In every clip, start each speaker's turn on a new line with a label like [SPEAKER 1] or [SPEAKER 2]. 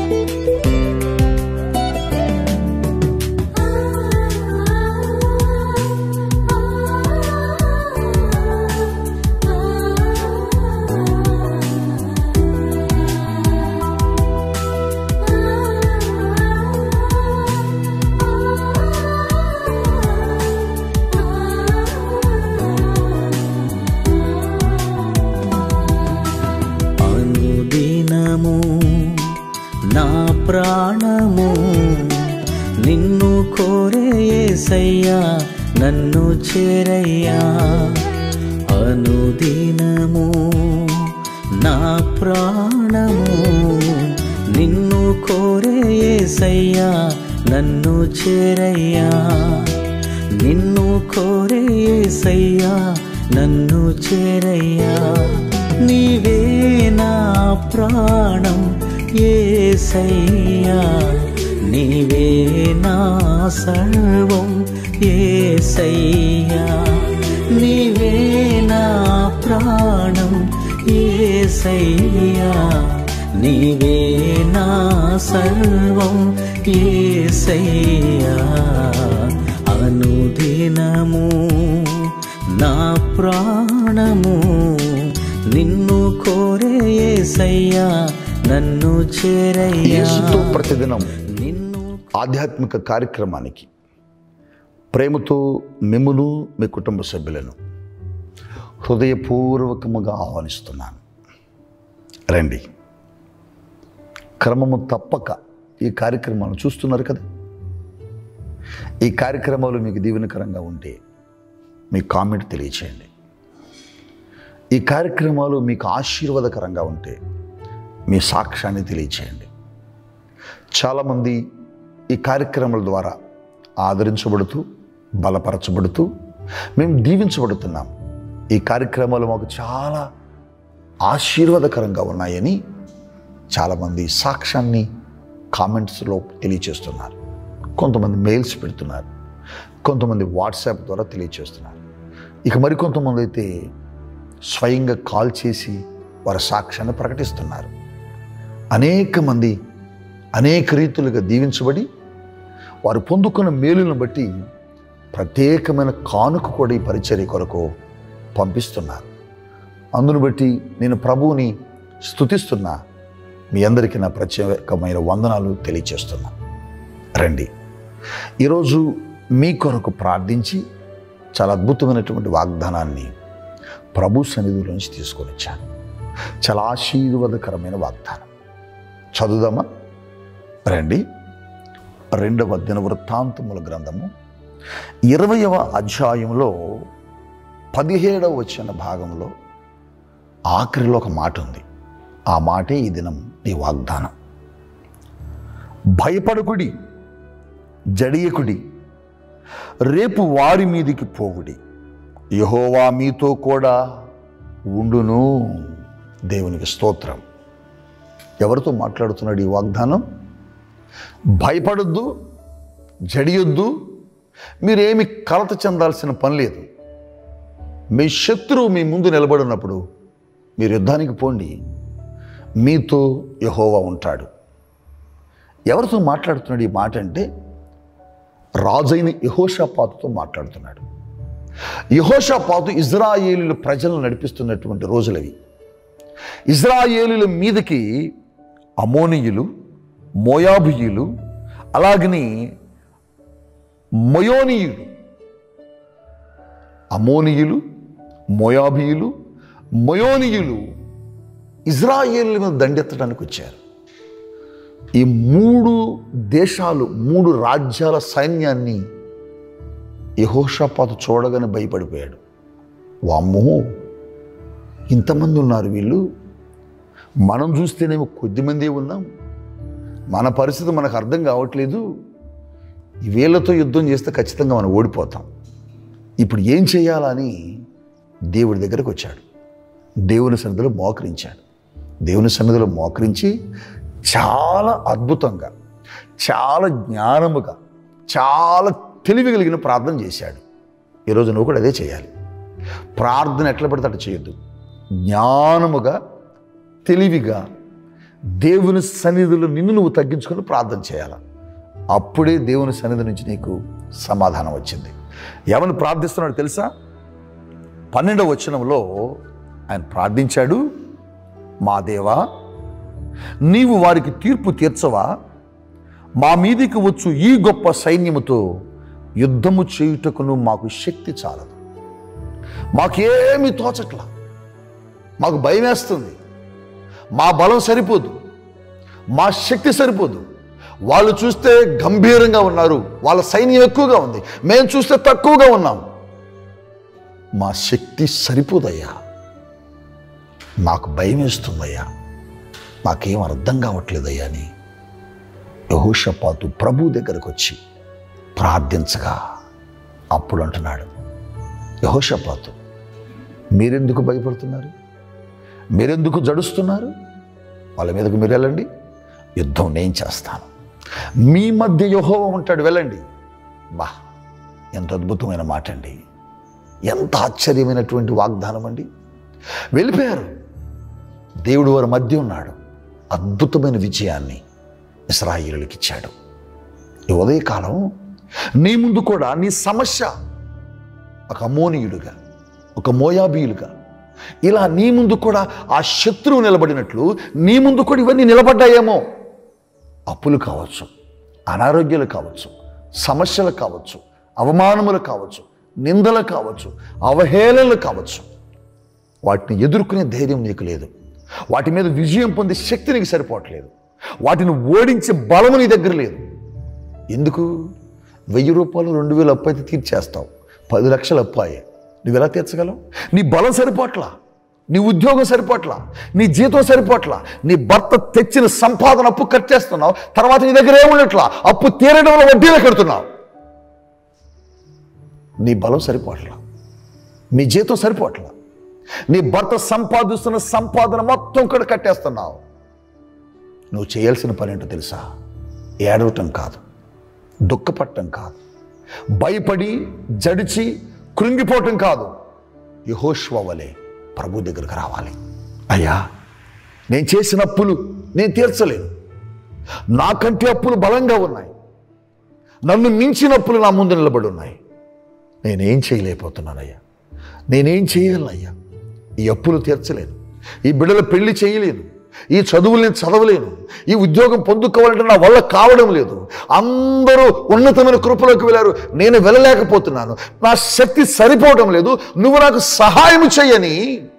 [SPEAKER 1] అనుదినము నా ప్రాణము నిన్ను కోరే యేసయ్యా నన్ను చేరయ్యా అనుదినము నా ప్రాణము నిన్ను కోరే యేసయ్యా నన్ను చేరయ్యా నిన్ను కోరే యేసయ్యా నన్ను చేరయ్యా నీవే నా ప్రాణం ఏసయ్యా నీవే నా సర్వం ఏసయ్యా నీవే నా ప్రాణం ఏసయ్యా నీవే నా సర్వం ఏసయ్యా అనుదినము నా ప్రాణము నిన్ను కోరే యేసయ్యా నన్ను చేరయ్యా
[SPEAKER 2] యేసుతో ప్రతిదినం
[SPEAKER 1] నిన్ను
[SPEAKER 2] ఆధ్యాత్మిక కార్యక్రమానికి ప్రేమతో మిమ్మును మీ కుటుంబ సభ్యులను హృదయపూర్వకముగా ఆహ్వానిస్తున్నాను రండి క్రమము తప్పక ఈ కార్యక్రమాలను చూస్తున్నారు కదా ఈ కార్యక్రమాలు మీకు దీవెనకరంగా ఉంటే మీ కామెంట్ తెలియచేయండి ఈ కార్యక్రమాలు మీకు ఆశీర్వాదకరంగా ఉంటే మీ సాక్ష్యాన్ని తెలియచేయండి చాలామంది ఈ కార్యక్రమాల ద్వారా ఆదరించబడుతూ బలపరచబడుతూ మేము దీవించబడుతున్నాం ఈ కార్యక్రమాలు మాకు చాలా ఆశీర్వాదకరంగా ఉన్నాయని చాలామంది సాక్ష్యాన్ని కామెంట్స్లో తెలియచేస్తున్నారు కొంతమంది మెయిల్స్ పెడుతున్నారు కొంతమంది వాట్సాప్ ద్వారా తెలియచేస్తున్నారు ఇక మరికొంతమంది అయితే స్వయంగా కాల్ చేసి వారి సాక్ష్యాన్ని ప్రకటిస్తున్నారు అనేక మంది అనేక రీతులుగా దీవించబడి వారు పొందుకున్న మేలులను బట్టి ప్రత్యేకమైన కానుక కూడా ఈ పరిచర్య కొరకు పంపిస్తున్నారు అందును బట్టి నేను ప్రభువుని స్తుతిస్తున్నా మీ అందరికీ నా ప్రత్యేకమైన వందనాలు తెలియచేస్తున్నా రండి ఈరోజు మీ కొరకు ప్రార్థించి చాలా అద్భుతమైనటువంటి వాగ్దానాన్ని ప్రభు సన్నిధిలోంచి తీసుకొని వచ్చాను చాలా ఆశీర్వాదకరమైన వాగ్దానం చదువుదామా రండి రెండవ దిన వృత్తాంతముల గ్రంథము ఇరవయవ అధ్యాయంలో పదిహేడవ వచ్చిన భాగంలో ఆఖరిలో ఒక మాట ఉంది ఆ మాటే ఈ దినం ఈ వాగ్దానం భయపడకుడి జడియకుడి రేపు వారి మీదికి పోవుడి యహోవా మీతో కూడా ఉండును దేవునికి స్తోత్రం ఎవరితో మాట్లాడుతున్నాడు ఈ వాగ్దానం భయపడొద్దు జడియొద్దు మీరేమి కలత చెందాల్సిన పని లేదు మీ శత్రువు మీ ముందు నిలబడినప్పుడు మీరు యుద్ధానికి పోండి మీతో యహోవా ఉంటాడు ఎవరితో మాట్లాడుతున్నాడు ఈ మాట అంటే రాజైన యహోషాపాతుతో మాట్లాడుతున్నాడు యహోషాపాతు ఇజ్రాయేలీల ప్రజలను నడిపిస్తున్నటువంటి రోజులవి ఇజ్రాయేలీల మీదకి అమోనీయులు మోయాబియులు అలాగని మొయోనీయులు అమోనీయులు మోయాబియులు మొయోనీయులు ఇజ్రాయేల్ మీద దండెత్తడానికి వచ్చారు ఈ మూడు దేశాలు మూడు రాజ్యాల సైన్యాన్ని యహోషాపాతు చూడగానే భయపడిపోయాడు వామ్మో ఇంతమంది ఉన్నారు వీళ్ళు మనం చూస్తేనేమో కొద్దిమంది ఉన్నాం మన పరిస్థితి మనకు అర్థం కావట్లేదు ఈ వీళ్ళతో యుద్ధం చేస్తే ఖచ్చితంగా మనం ఓడిపోతాం ఇప్పుడు ఏం చేయాలని దేవుడి దగ్గరకు వచ్చాడు దేవుని సన్నిధిలో మోకరించాడు దేవుని సన్నిధిలో మోకరించి చాలా అద్భుతంగా చాలా జ్ఞానముగా చాలా తెలివి కలిగిన ప్రార్థన చేశాడు ఈరోజు నువ్వు కూడా అదే చేయాలి ప్రార్థన ఎట్లా పడితే అట్లా చేయొద్దు జ్ఞానముగా తెలివిగా దేవుని సన్నిధిలో నిన్ను నువ్వు తగ్గించుకొని ప్రార్థన చేయాలి అప్పుడే దేవుని సన్నిధి నుంచి నీకు సమాధానం వచ్చింది ఎవరిని ప్రార్థిస్తున్నాడు తెలుసా పన్నెండవ వచనంలో ఆయన ప్రార్థించాడు మా దేవా నీవు వారికి తీర్పు తీర్చవా మా మీదికి వచ్చు ఈ గొప్ప సైన్యముతో యుద్ధము చేయుటకును మాకు శక్తి చాలదు మాకేమీ తోచట్లా మాకు భయం వేస్తుంది మా బలం సరిపోదు మా శక్తి సరిపోదు వాళ్ళు చూస్తే గంభీరంగా ఉన్నారు వాళ్ళ సైన్యం ఎక్కువగా ఉంది మేము చూస్తే తక్కువగా ఉన్నాం మా శక్తి సరిపోదయ్యా మాకు భయం వేస్తుందయ్యా మాకేం అర్థం కావట్లేదయ్యా అని యహోషపాతు ప్రభు దగ్గరకు వచ్చి ప్రార్థించగా అప్పుడు అంటున్నాడు యహోషపాతు మీరెందుకు భయపడుతున్నారు మీరెందుకు జడుస్తున్నారు వాళ్ళ మీదకు మీరు వెళ్ళండి యుద్ధం నేను చేస్తాను మీ మధ్య యహోవ ఉంటాడు వెళ్ళండి బా ఎంత అద్భుతమైన మాట అండి ఎంత ఆశ్చర్యమైనటువంటి వాగ్దానం అండి వెళ్ళిపోయారు దేవుడు వారి మధ్య ఉన్నాడు అద్భుతమైన విజయాన్ని ఇస్రాయిలుకి ఇచ్చాడు ఈ ఉదయకాలం నీ ముందు కూడా నీ సమస్య ఒక అమోనీయుడుగా ఒక మోయాబీయులుగా ఇలా నీ ముందు కూడా ఆ శత్రువు నిలబడినట్లు నీ ముందు కూడా ఇవన్నీ నిలబడ్డాయేమో అప్పులు కావచ్చు అనారోగ్యాలు కావచ్చు సమస్యలు కావచ్చు అవమానములు కావచ్చు నిందలు కావచ్చు అవహేళనలు కావచ్చు వాటిని ఎదుర్కొనే ధైర్యం నీకు లేదు వాటి మీద విజయం పొందే శక్తి నీకు సరిపోవట్లేదు వాటిని ఓడించే బలము నీ దగ్గర లేదు ఎందుకు వెయ్యి రూపాయలు రెండు వేలు అప్పు అయితే తీర్చేస్తావు పది లక్షలు అప్పు అయ్యే నువ్వు ఎలా తీర్చగలవు నీ బలం సరిపోట్లా నీ ఉద్యోగం సరిపోట్లా నీ జీతం సరిపోట్లా నీ భర్త తెచ్చిన సంపాదన అప్పు కట్టేస్తున్నావు తర్వాత నీ దగ్గర ఏముండట్లా అప్పు తీరడంలో వడ్డీలు కడుతున్నావు నీ బలం సరిపోట్లా నీ జీతం సరిపోట్లా నీ భర్త సంపాదిస్తున్న సంపాదన మొత్తం కూడా కట్టేస్తున్నావు నువ్వు చేయాల్సిన పని ఏంటో తెలుసా ఏడవటం కాదు దుఃఖపడటం కాదు భయపడి జడిచి కృంగిపోవటం కాదు యహోష్వ వలె ప్రభు దగ్గరకు రావాలి అయ్యా నేను చేసిన అప్పులు నేను తీర్చలేను నాకంటే అప్పులు బలంగా ఉన్నాయి నన్ను మించిన అప్పులు నా ముందు నిలబడి ఉన్నాయి నేనేం చేయలేకపోతున్నానయ్యా నేనేం చేయగలనయ్యా ఈ అప్పులు తీర్చలేను ఈ బిడ్డల పెళ్లి చేయలేను ఈ చదువులు నేను చదవలేను ఈ ఉద్యోగం పొందుకోవాలంటే నా వల్ల కావడం లేదు అందరూ ఉన్నతమైన కృపలోకి వెళ్ళారు నేను వెళ్ళలేకపోతున్నాను నా శక్తి సరిపోవడం లేదు నువ్వు నాకు సహాయం చెయ్యని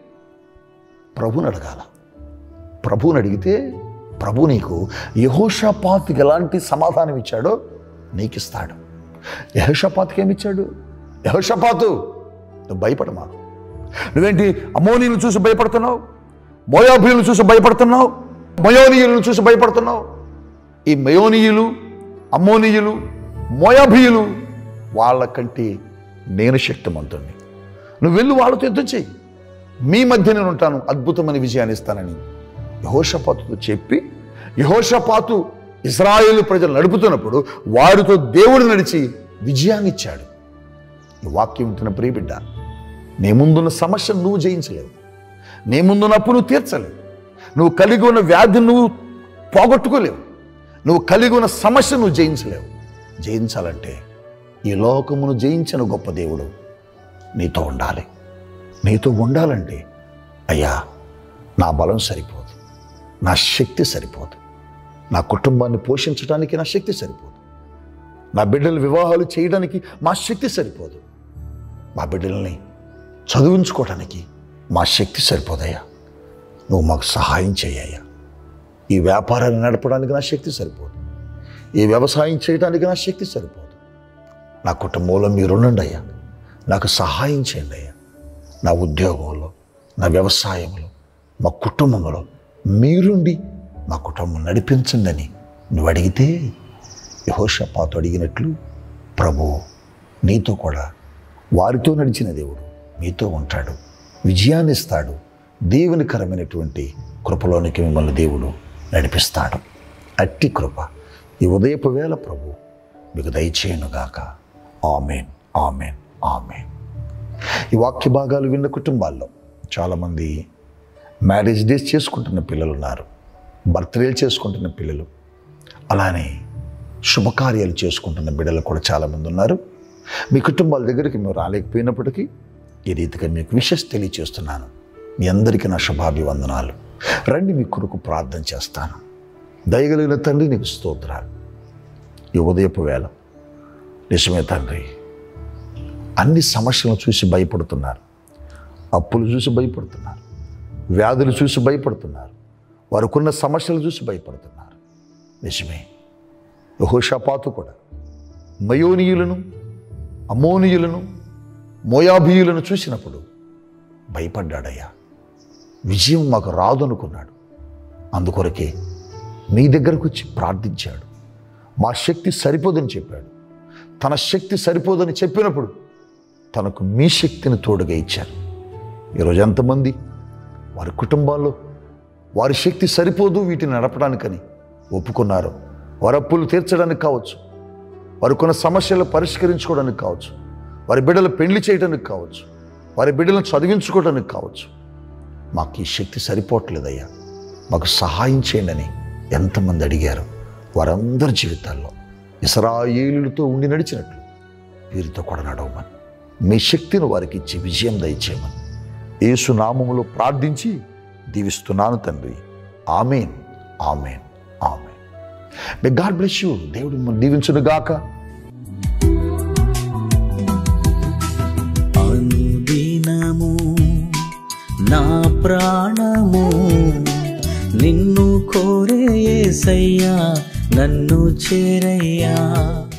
[SPEAKER 2] ప్రభుని అడగాల ప్రభుని అడిగితే ప్రభు నీకు యహోషాపాత్కి ఎలాంటి సమాధానం ఇచ్చాడో నీకు ఇస్తాడు యహోషాపాత్కి ఏమి ఇచ్చాడు యహోషపాతు నువ్వు భయపడమా నువ్వేంటి అమోనీని చూసి భయపడుతున్నావు మోయాబీలను చూసి భయపడుతున్నావు మయోనీయులను చూసి భయపడుతున్నావు ఈ మయోనీయులు అమ్మోనీయులు మోయాబీయులు వాళ్ళకంటే నేను శక్తిమంతుణ్ణి నువ్వు వెళ్ళి వాళ్ళతో యుద్ధం చెయ్యి మీ మధ్య నేను ఉంటాను అద్భుతమైన విజయాన్ని ఇస్తానని యహోషపాతుతో చెప్పి యహోషపాతు ఇస్రాయేలు ప్రజలు నడుపుతున్నప్పుడు వారితో దేవుడు నడిచి విజయాన్ని ఇచ్చాడు ఈ వాక్యం వింటున్న ప్రియబిడ్డ నీ ముందున్న సమస్యను నువ్వు జయించలేవు నీ ముందున్న అప్పు నువ్వు తీర్చలేవు నువ్వు కలిగి ఉన్న వ్యాధి నువ్వు పోగొట్టుకోలేవు నువ్వు కలిగి ఉన్న సమస్య నువ్వు జయించలేవు జయించాలంటే ఈ లోకమును జయించిన గొప్ప దేవుడు నీతో ఉండాలి నీతో ఉండాలంటే అయ్యా నా బలం సరిపోదు నా శక్తి సరిపోదు నా కుటుంబాన్ని పోషించడానికి నా శక్తి సరిపోదు నా బిడ్డల వివాహాలు చేయడానికి మా శక్తి సరిపోదు మా బిడ్డల్ని చదివించుకోవడానికి మా శక్తి సరిపోదయ్యా నువ్వు మాకు సహాయం చేయ్యా ఈ వ్యాపారాన్ని నడపడానికి నా శక్తి సరిపోదు ఈ వ్యవసాయం చేయడానికి నా శక్తి సరిపోదు నా కుటుంబంలో మీరుండండి అయ్యా నాకు సహాయం చేయండి అయ్యా నా ఉద్యోగంలో నా వ్యవసాయంలో మా కుటుంబంలో మీరుండి మా కుటుంబం నడిపించండి నువ్వు అడిగితే యహోషపాతు అడిగినట్లు ప్రభు నీతో కూడా వారితో నడిచిన దేవుడు మీతో ఉంటాడు విజయాన్ని ఇస్తాడు దేవునికరమైనటువంటి కృపలోనికి మిమ్మల్ని దేవుడు నడిపిస్తాడు అట్టి కృప ఈ ఉదయపు వేళ ప్రభు మీకు దయచేయనుగాక ఆమెన్ ఆమెన్ ఆమెన్ ఈ వాక్య భాగాలు విన్న కుటుంబాల్లో చాలామంది మ్యారేజ్ డేస్ చేసుకుంటున్న పిల్లలు ఉన్నారు బర్త్డేలు చేసుకుంటున్న పిల్లలు అలానే శుభకార్యాలు చేసుకుంటున్న బిడ్డలు కూడా చాలామంది ఉన్నారు మీ కుటుంబాల దగ్గరికి మేము రాలేకపోయినప్పటికీ ఈ రీతిగా మీకు విషెస్ తెలియచేస్తున్నాను మీ అందరికీ నా శుభాభివందనాలు రండి మీ కొరకు ప్రార్థన చేస్తాను దయగలిగిన తండ్రి నీకు స్తోత్రాలు ఈ ఉదయపు వేళ నిజమే తండ్రి అన్ని సమస్యలను చూసి భయపడుతున్నారు అప్పులు చూసి భయపడుతున్నారు వ్యాధులు చూసి భయపడుతున్నారు వారికున్న సమస్యలు చూసి భయపడుతున్నారు నిజమే యహోషపాతు కూడా మయోనీయులను అమోనీయులను మోయాబీయులను చూసినప్పుడు భయపడ్డాడయ్యా విజయం మాకు రాదు అనుకున్నాడు అందుకొరకే మీ దగ్గరకు వచ్చి ప్రార్థించాడు మా శక్తి సరిపోదని చెప్పాడు తన శక్తి సరిపోదని చెప్పినప్పుడు తనకు మీ శక్తిని తోడుగా ఇచ్చారు ఈరోజు ఎంతమంది వారి కుటుంబాల్లో వారి శక్తి సరిపోదు వీటిని నడపడానికని ఒప్పుకున్నారు వారి అప్పులు తీర్చడానికి కావచ్చు వారికున్న సమస్యలు పరిష్కరించుకోవడానికి కావచ్చు వారి బిడ్డలు పెళ్లి చేయడానికి కావచ్చు వారి బిడ్డలను చదివించుకోవడానికి కావచ్చు మాకు ఈ శక్తి సరిపోవట్లేదయ్యా మాకు సహాయం చేయండి అని ఎంతమంది అడిగారు వారందరి జీవితాల్లో ఇస్రాయేలులతో ఉండి నడిచినట్లు వీరితో కూడా నడవమని మీ శక్తిని వారికి ఇచ్చి విజయం దయచేయమని యేసు నామములో ప్రార్థించి దీవిస్తున్నాను తండ్రి amen amen amen may God bless you దేవుడు మిమ్మల్ని దీవించును గాక
[SPEAKER 1] అనుదినము నా ప్రాణము నిన్ను కోరే యేసయ్యా నన్ను చేరయ్యా